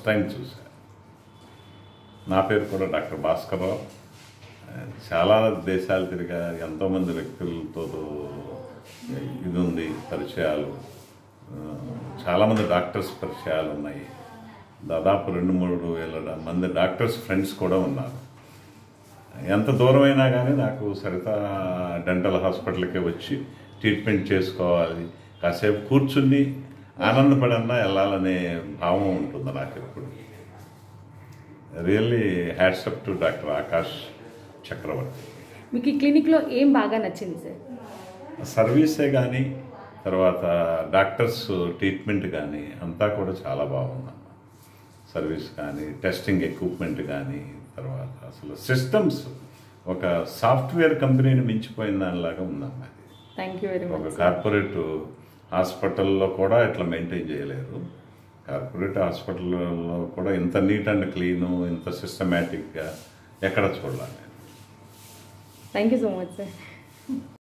time చూశాను నా పేరు కూడా డాక్టర్ భాస్కర్రావు చాలా దేశాలు తిరిగా ఎంతోమంది వ్యక్తులతో ఇది ఉంది పరిచయాలు ఆ, చాలామంది డాక్టర్స్ పరిచయాలు ఉన్నాయి దాదాపు రెండు మూడు వేల మంది డాక్టర్స్ ఫ్రెండ్స్ కూడా ఉన్నారు ఎంత దూరమైనా కానీ నాకు సరిత డెంటల్ హాస్పిటల్కి వచ్చి ట్రీట్మెంట్ చేసుకోవాలి కాసేపు కూర్చుని ఆనందపడన్నా వెళ్ళాలనే భావం ఉంటుంది నాకు ఎప్పుడు really hats off to doctor Akash Chakravarthi మీకు ఈ క్లినిక్లో ఏం బాగా నచ్చింది సార్ సర్వీసే కానీ తర్వాత డాక్టర్స్ ట్రీట్మెంట్ కానీ అంతా కూడా చాలా బాగుందన్న సర్వీస్ కానీ టెస్టింగ్ ఎక్విప్మెంట్ కానీ తర్వాత అసలు సిస్టమ్స్ ఒక సాఫ్ట్వేర్ కంపెనీని మించిపోయిన దానిలాగా ఉందన్న అది థ్యాంక్ యూ వెరీ ఒక మచ్ కార్పొరేట్ హాస్పిటల్లో కూడా ఇట్లా మెయింటైన్ చేయలేరు కార్పొరేట్ హాస్పిటల్లో కూడా ఇంత నీట్ అండ్ క్లీను ఇంత సిస్టమేటిక్గా ఎక్కడ చూడాలి thank you so much sir